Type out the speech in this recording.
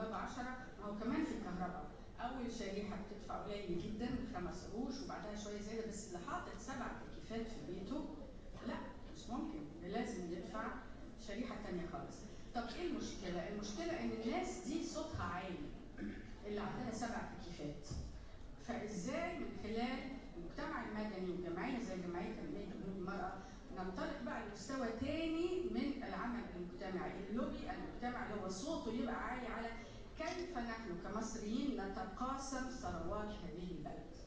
باب 10 ما هو كمان في الكهرباء اول شريحه بتدفع قليل جدا خمس قروش وبعدها شويه زياده بس اللي حاطط سبع تكييفات في بيته لا مش ممكن ده لازم يدفع شريحه تانية خالص طب ايه المشكله؟ المشكله ان الناس دي صوتها عالي اللي عندها سبع تكييفات فازاي من خلال المجتمع المدني وجمعيه زي جمعيه تنميه حقوق المراه ننطلق بقى لمستوى تاني من العمل المجتمعي، اللوبي المجتمعي اللي هو صوته يبقى عالي على كيف نحن كمصريين نتقاسم ثروات هذه البلد.